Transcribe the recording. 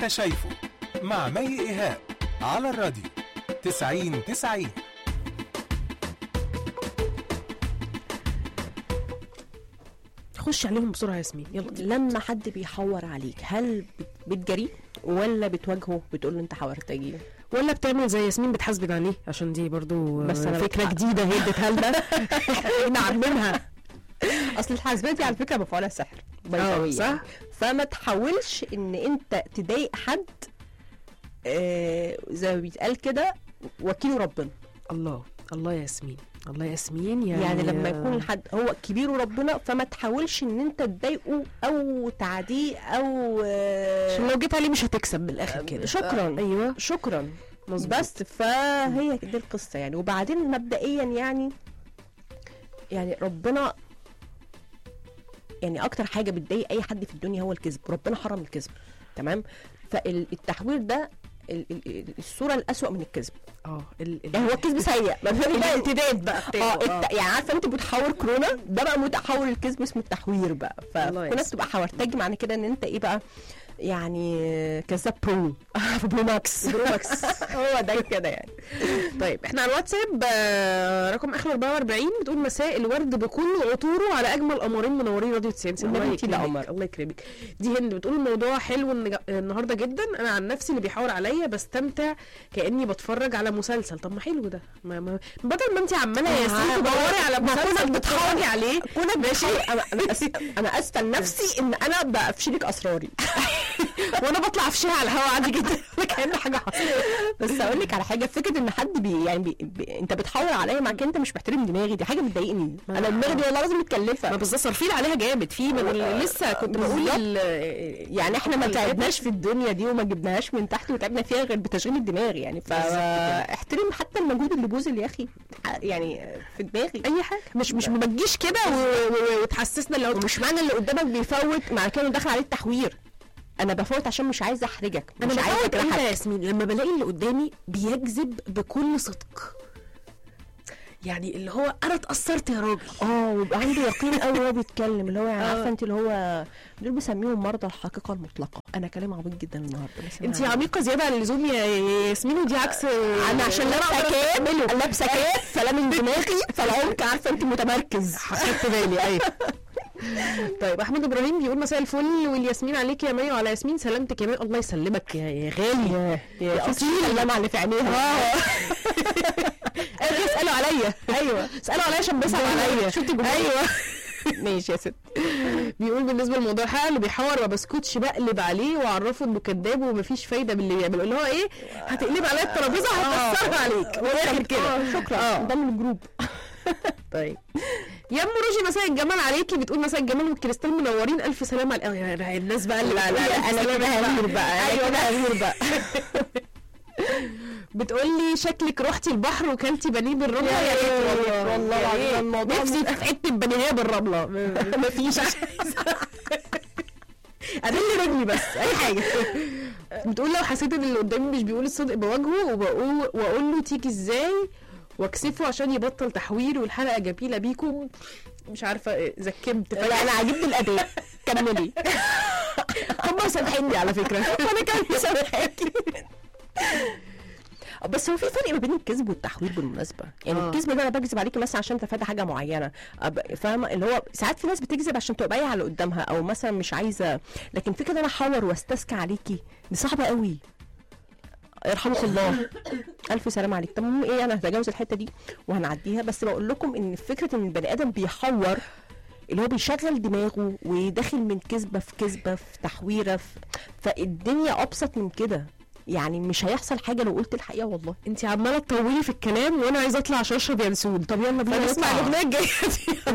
انت شايفه مع مي ايهاب على الراديو 90 90 خش عليهم بسرعه يا ياسمين يلا لما حد بيحور عليك هل بت- بتجريه ولا بتواجهه بتقول له انت حورتجي ولا بتعمل زي ياسمين بتحاسبن عليه عشان دي برضو بس بس أنا فكره بتح- جديده هي اديتها لنا احنا عاملينها اصل الحاسبات دي على فكره مفعولها سحر by the اه way صح يعني. فما تحاولش ان انت تضايق حد آه زي ما بيتقال كده وكيل ربنا الله الله يا ياسمين الله يا ياسمين يعني يعني, يعني لما يكون حد هو كبير ربنا فما تحاولش ان انت تضايقه او تعديه او آه عشان لو جيت عليه مش هتكسب من الاخر كده شكرا ايوه شكرا مظبوط. بس فهي دي القصه يعني وبعدين مبدئيا يعني يعني ربنا يعني اكتر حاجه بتضايق اي حد في الدنيا هو الكذب ربنا حرم الكذب تمام فالتحوير ده ال- ال- الصوره الاسوأ من الكذب اه ال- ال- يعني هو الكذب سيء ما فيش بقى الامتداد بقى اه بتاعه. الت... يعني عارفه انت بتحور كورونا ده بقى متحور الكذب اسمه التحوير بقى الله فكونك يسلمك. تبقى حورتج معنى كده ان انت ايه بقى يعني كذاب برو برو ماكس برو ماكس هو ده كده يعني طيب احنا على الواتساب آه، رقم اخر 44 بتقول مساء الورد بكل عطوره على اجمل قمرين منورين راديو 90 الله والنبي انتي لا يكرمك قمر. الله يكرمك دي هند بتقول الموضوع حلو النج- النهارده جدا انا عن نفسي اللي بيحاور عليا بستمتع كاني بتفرج على مسلسل طب ما حلو ده ما ما بدل ما انت عماله يا آه، ياسمين تدوري على ما كونك مسلسل بتحاوري بتتفرجي عليه كونك ماشي انا انا أس- انا اسفه لنفسي ان انا بقفشلك اسراري وانا بطلع افشيها على الهوا عادي جدا كان حاجه حصلت بس اقول لك على حاجه فكره ان حد بي يعني بي بي انت بتحور عليا مع كده انت مش محترم دماغي دي حاجه بتضايقني ما- انا دماغي دي والله لازم متكلفه ما بالظبط صارفين عليها جامد في من ال- لسه كنت بقول بالظبط. ال- يعني احنا ما اللي تعبناش في الدنيا دي وما جبناهاش من تحت وتعبنا فيها غير بتشغيل الدماغ يعني فاحترم حتى المجهود اللي بوزل يا اخي يعني في دماغي اي حاجه مش مش ما تجيش كده و- و- وتحسسنا اللي هو ومش معنى اللي قدامك بيفوت مع كده إنه داخل عليه التحوير انا بفوت عشان مش عايزه احرجك انا مش عايزه بفوت امتى يا اجرحك ياسمين لما بلاقي اللي قدامي بيكذب بكل صدق يعني اللي هو انا اتاثرت يا راجل اه ويبقى عنده يقين قوي وهو بيتكلم اللي هو يعني آه. عارفه انت اللي هو دول بسميهم مرضى الحقيقه المطلقه انا كلام عبيط جدا النهارده بس انت أنا- عميقه زياده عن اللزوم يا يا ياسمين ودي عكس انا عشان لابسه كاب لابسه كاب فلا من دماغي فالعمق عارفه انت متمركز خدت بالي ايوه طيب احمد ابراهيم بيقول مساء الفل والياسمين عليك يا مي وعلى ياسمين سلامتك يا مي الله يسلمك يا يا غالي يا يا يا أصيل. اصيل اللمعه اللي في عينيها ايوه اسالوا عليا ايوه اسالوا عليا عشان بيصعب عليا شفتي الجمهور؟ ايوه ماشي يا ست بيقول بالنسبه لموضوع الحلقه اللي بيحور ما بسكتش بقلب عليه واعرفه انه كذاب ومفيش فايده باللي بيعمله اللي هو ايه هتقلب عليا الترابيزه هكسرها عليك من الاخر كده آه، شكرا اه ده من الجروب طيب يا ام روجي مساء الجمال عليكي بتقول مساء الجمال والكريستال منورين الف سلامه على يا الناس بقى اللي لا بتقول لا ألف انا سلامة كده هغير بقى ايوه انا انا كده هغير بقى بتقول لي شكلك رحتي البحر وكلتي بانيه بالرمله يا يا ريت ريت والله، والله يا العظيم ريت. الموضوع نفسي في حته بانيه بالرمله مفيش ادل رجلي بس اي حاجه بتقول لو حسيت ان اللي قدامي مش بيقول الصدق بواجهه وبقول واقول له تيجي ازاي واكسفه عشان يبطل تحوير والحلقه جميله بيكم مش عارفه إيه، زكمت لا انا عاجبني الاداء كملي هم مسامحيني على فكره وانا كمان مسامحاكي بس هو في فرق ما بين الكذب والتحوير بالمناسبه يعني آه. آه. الكذب ده انا بكذب عليكي مثلا عشان تفادى حاجه معينه أب- فاهمه اللي هو ساعات في ناس بتكذب عشان تبقى بايعه على اللي قدامها او مثلا مش عايزه لكن فكره ان انا احور واستذكى عليكي دي صعبه قوي يرحمك الله الف سلام عليك طب المهم ايه انا هتجاوز الحته دي وهنعديها بس بقول لكم ان فكره ان البني ادم بيحور اللي هو بيشغل دماغه ويدخل من كذبه في كذبه في تحويره في فالدنيا ابسط من كده يعني مش هيحصل حاجه لو قلت الحقيقه والله انت عماله تطولي في الكلام وانا عايزه اطلع عشان اشرب ينسون طب يلا بينا فنسمع نسمع الأغنية الاغنيه الجايه دي